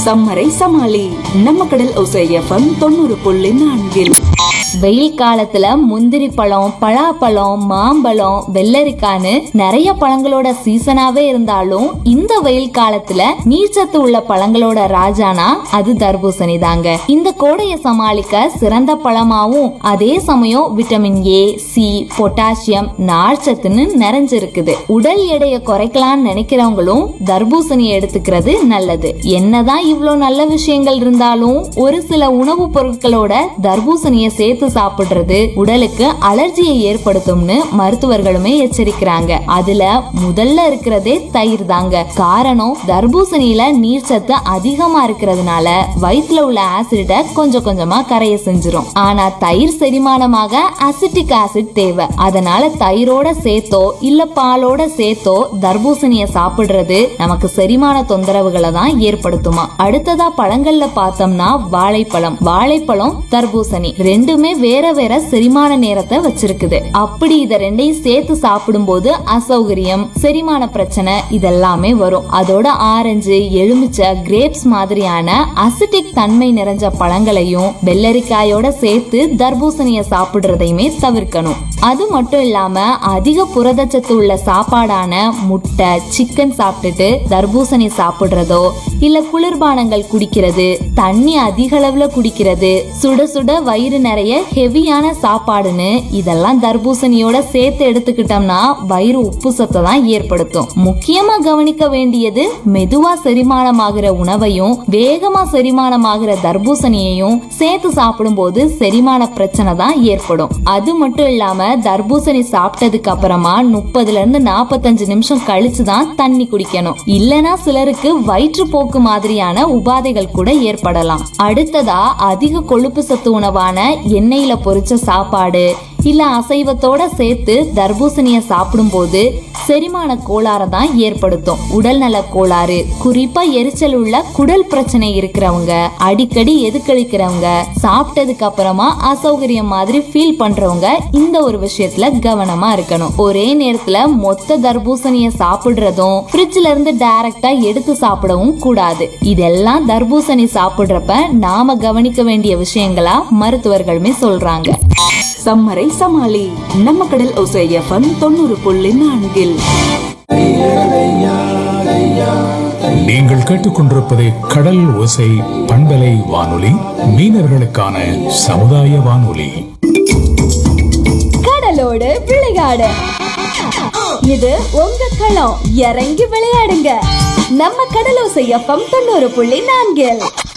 சம்மரை சமாளி நம்ம கடல் ஒசை எஃப்எம் தொண்ணூறு புள்ளி நான்கில் வெயில் காலத்துல முந்திரி பழம் பலாப்பழம் மாம்பழம் வெள்ளரிக்கான்னு நிறைய பழங்களோட சீசனாவே இருந்தாலும் இந்த வெயில் காலத்துல நீர்ச்சத்து உள்ள பழங்களோட ராஜானா அது தர்பூசணி தாங்க இந்த கோடையை சமாளிக்க சிறந்த பழமாவும் அதே சமயம் விட்டமின் ஏ சி பொட்டாசியம் நார்ச்சத்துன்னு நிறைஞ்சிருக்குது உடல் எடையை குறைக்கலாம்னு நினைக்கிறவங்களும் தர்பூசணி எடுத்துக்கிறது நல்லது என்னதான் இவ்ளோ நல்ல விஷயங்கள் இருந்தாலும் ஒரு சில உணவுப் பொருட்களோட தர்பூசணியை சேர்த்து சாப்பிடுறது உடலுக்கு அலர்ஜியை ஏற்படுத்தும்னு மருத்துவர்களுமே எச்சரிக்கிறாங்க அதுல முதல்ல இருக்கிறதே தயிர் தாங்க காரணம் தர்பூசணியில நீர்ச்சத்து அதிகமா இருக்கிறதுனால வயிற்றுல உள்ள ஆசிட கொஞ்சம் கொஞ்சமா கரைய செஞ்சிரும் ஆனா தயிர் செரிமானமாக அசிட்டிக் ஆசிட் தேவை அதனால தயிரோட சேர்த்தோ இல்ல பாலோட சேர்த்தோ தர்பூசணிய சாப்பிடுறது நமக்கு செரிமான தொந்தரவுகளை தான் ஏற்படுத்துமா அடுத்ததா பழங்கள்ல பார்த்தோம்னா வாழைப்பழம் வாழைப்பழம் தர்பூசணி ரெண்டுமே வேற வேற செரிமான நேரத்தை வச்சிருக்குது அப்படி இத ரெண்டையும் சேர்த்து சாப்பிடும்போது அசௌகரியம் செரிமான பிரச்சனை இதெல்லாமே வரும் அதோட ஆரஞ்சு எலுமிச்சை கிரேப்ஸ் மாதிரியான அசிட்டிக் தன்மை நிறைஞ்ச பழங்களையும் வெள்ளரிக்காயோட சேர்த்து தர்பூசணிய சாப்பிடுறதையுமே தவிர்க்கணும் அது மட்டும் இல்லாம அதிக புரதச்சத்து உள்ள சாப்பாடான முட்டை சிக்கன் சாப்பிட்டுட்டு தர்பூசணி சாப்பிடுறதோ இல்ல குளிர்பானங்கள் குடிக்கிறது தண்ணி அதிக அளவுல குடிக்கிறது சுட சுட வயிறு நிறைய ஹெவியான சாப்பாடுன்னு இதெல்லாம் தர்பூசணியோட சேர்த்து எடுத்துக்கிட்டோம்னா வயிறு உப்பு சத்தை தான் ஏற்படுத்தும் முக்கியமா கவனிக்க வேண்டியது மெதுவா செரிமானமாகிற உணவையும் வேகமா செரிமானமாகிற தர்பூசணியையும் சேர்த்து சாப்பிடும்போது செரிமான பிரச்சனை தான் ஏற்படும் அது மட்டும் இல்லாம தர்பூசணி சாப்பிட்டதுக்கு அப்புறமா முப்பதுல இருந்து நாற்பத்தஞ்சு நிமிஷம் கழிச்சு தான் தண்ணி குடிக்கணும் இல்லனா சிலருக்கு வயிற்றுப்போக்கு மாதிரியான உபாதைகள் கூட ஏற்படலாம் அடுத்ததா அதிக கொழுப்பு சத்து உணவான எண்ணெயில பொரிச்ச சாப்பாடு இல்ல அசைவத்தோட சேர்த்து தர்பூசணிய சாப்பிடும்போது செரிமான கோளாறை தான் ஏற்படுத்தும் உடல் நல கோளாறு குறிப்பா எரிச்சல் உள்ள குடல் பிரச்சனை இருக்கிறவங்க அடிக்கடி எதுக்களிக்கிறவங்க சாப்பிட்டதுக்கு அப்புறமா அசௌகரியம் மாதிரி ஃபீல் பண்றவங்க இந்த ஒரு விஷயத்துல கவனமா இருக்கணும் ஒரே நேரத்துல மொத்த தர்பூசணிய சாப்பிடுறதும் ஃப்ரிட்ஜ்ல இருந்து டைரக்டா எடுத்து சாப்பிடவும் கூடாது இதெல்லாம் தர்பூசணி சாப்பிடுறப்ப நாம கவனிக்க வேண்டிய விஷயங்களா மருத்துவர்களுமே சொல்றாங்க சம்மரை சமாளி நம்ம கடல் ஒசை எஃப்எம் தொண்ணூறு புள்ளி நான்கில் நீங்கள் கேட்டுக்கொண்டிருப்பது கடல் ஓசை பண்பலை வானொலி மீனவர்களுக்கான சமுதாய வானொலி கடலோடு விளையாடு இது உங்க களம் இறங்கி விளையாடுங்க நம்ம கடலோசை எஃப்எம் தொண்ணூறு புள்ளி நான்கில்